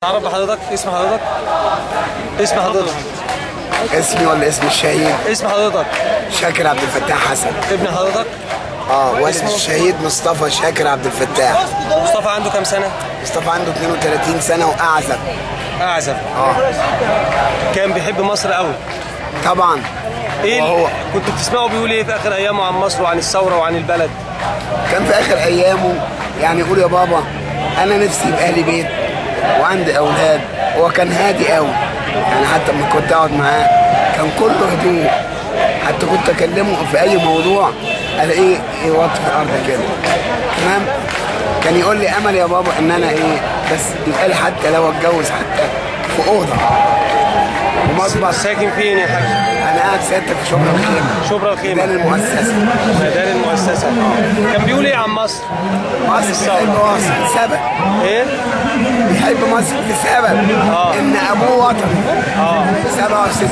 تعرف بحضرتك اسم حضرتك اسم حضرتك اسمي ولا اسم الشهيد اسم حضرتك شاكر عبد الفتاح حسن ابن حضرتك اه والد اسمه؟ الشهيد مصطفى شاكر عبد الفتاح مصطفى عنده كام سنه مصطفى عنده 32 سنه واعزب اعزب اه كان بيحب مصر قوي طبعا ايه وهو ال- كنت بتسمعه بيقول ايه في اخر ايامه عن مصر وعن الثوره وعن البلد كان في اخر ايامه يعني يقول يا بابا انا نفسي يبقى لي بيت وعندي اولاد هو كان هادي قوي يعني حتى لما كنت اقعد معاه كان كله هدوء حتى كنت اكلمه في اي موضوع الاقيه يوطي في الارض كده تمام كان يقول لي امل يا بابا ان انا ايه بس يبقى لي حتى لو اتجوز حتى في اوضه ومطبخ ساكن فين يا حاج انا قاعد سيادتك في شبرا الخيمه شبرا الخيمه ميدان المؤسسه ميدان المؤسسه كان بيقول ايه عن مصر مصر بيحب مصر سبب ايه بيحب مصر لسبب آه. ان ابوه وطني اه 67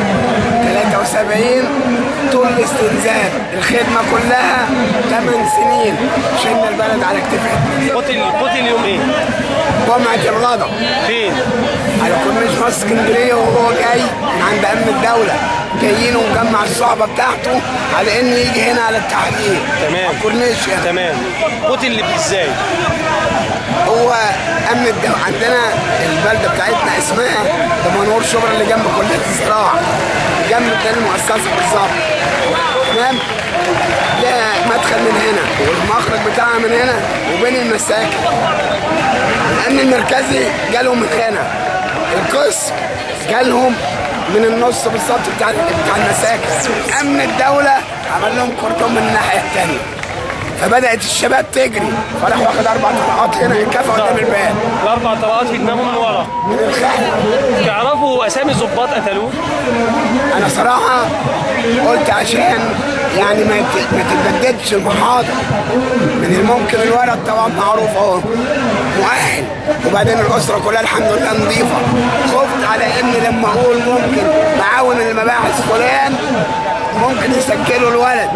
73 طول الاستنزاف الخدمه كلها 8 سنين شلنا البلد على كتفنا قتل قتل يوم ايه جمعه الغضب فين على كورنيش مصر اسكندريه وهو جاي من عند امن الدوله جايين ومجمع الصحبه بتاعته على ان يجي هنا على التحرير تمام. على الكورنيش يعني تمام قتل ازاي هو امن الدولة عندنا البلده بتاعتنا اسمها دمنهور شبرا اللي جنب كليه الزراعه جنب ميدان المؤسسه بالظبط تمام ده مدخل من هنا والمخرج بتاعها من هنا وبين المساكن الامن المركزي جالهم من هنا القسم جالهم من النص بالظبط بتاع بتاع المساكن امن الدوله عمل لهم كردون من الناحيه الثانيه فبدات الشباب تجري فراح واخد اربع طلقات هنا الكفه قدام الباب الاربع طلقات في دماغهم من ورا من الخحل تعرفوا اسامي ظباط قتلوه انا صراحه قلت عشان يعني ما يت- ما تتبددش المحاضر من الممكن الولد طبعا معروف اهو مؤهل وبعدين الاسره كلها الحمد لله نظيفه خفت على ان لما اقول ممكن معاون المباحث فلان ممكن يسجلوا الولد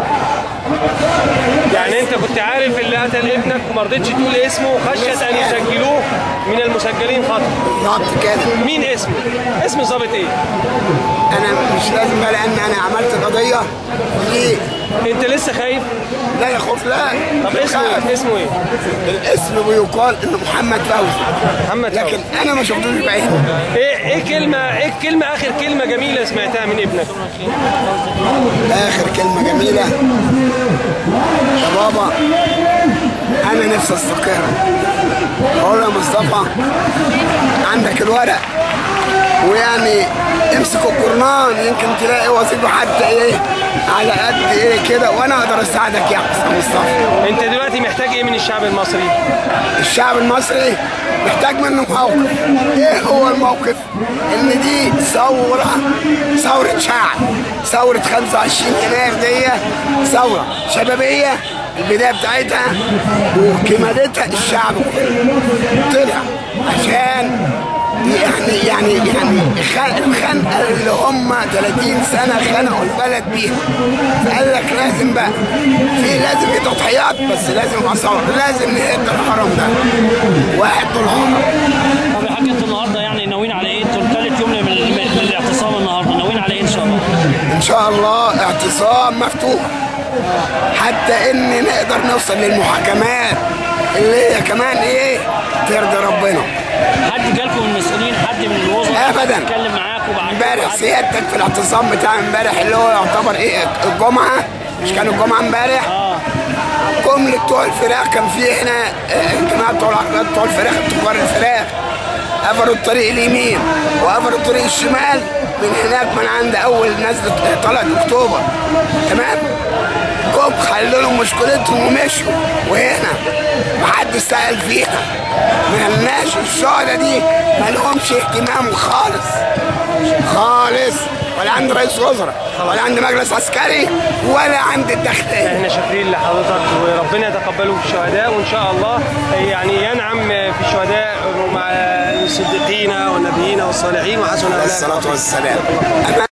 يعني انت كنت عارف اللي قتل ابنك وما رضيتش تقول اسمه خشيه ان يسجلوه من المسجلين خطا بالظبط كده مين اسمه اسم ظابط ايه انا مش لازم بقى لان انا عملت القضيه ليه؟ انت لسه خايف لا يا خوف لا طب اسمه ايه اسمه ايه الاسم بيقال انه محمد فوزي محمد لكن فوزي. انا ما شفتوش بعيني ايه ايه كلمه ايه كلمه اخر كلمه جميله سمعتها من ابنك اخر كلمه جميله يا بابا انا نفسي استقر اقول له يا مصطفى عندك الورق ويعني امسك الجرنان يمكن تلاقي وظيفه حتى ايه على قد ايه كده وانا اقدر اساعدك يا أستاذ مصطفى انت دلوقتي محتاج ايه من الشعب المصري الشعب المصري محتاج منه موقف ايه هو الموقف ان دي ثورة ثورة شعب ثورة 25 يناير دي ثورة شبابية البداية بتاعتها وكمالتها الشعب كله طلع عشان يعني يعني يعني خ- الخنقه اللي هم 30 سنه خنقوا البلد بيها قال لك لازم بقى في لازم في تضحيات بس لازم يبقى ثوره لازم نهد الهرم ده واحد طول الهرم طب يا حاج انتوا النهارده يعني ناويين على ايه؟ انتوا ثالث يوم من من الاعتصام النهارده ناويين على ايه ان شاء الله؟ ان شاء الله اعتصام مفتوح حتى ان نقدر نوصل للمحاكمات اللي هي كمان ايه ترضي ربنا حد جالكم من المسؤولين حد من الوزراء أبداً. اتكلم معاكم بعد امبارح سيادتك في الاعتصام بتاع امبارح اللي هو يعتبر ايه الجمعه مش كان الجمعه امبارح اه جملة بتوع الفراخ كان في هنا آه، الجماعة بتوع العربيات بتوع الفراخ تجار الفراخ قفلوا الطريق اليمين وقفلوا الطريق الشمال من هناك من عند أول نزلة طلعت أكتوبر تمام؟ جم حلوا لهم مشكلتهم ومشوا وهنا محدش سأل فيها ملناش الشهداء دي مالهمش اهتمام خالص خالص ولا عند رئيس وزراء ولا عند مجلس عسكري ولا عند الداخلية احنا شاكرين لحضرتك وربنا يتقبله في الشهداء وان شاء الله يعني ينعم في الشهداء مع الصديقين والنبيين والصالحين وحسن عليه اولئك الصلاة رفيقا. والسلام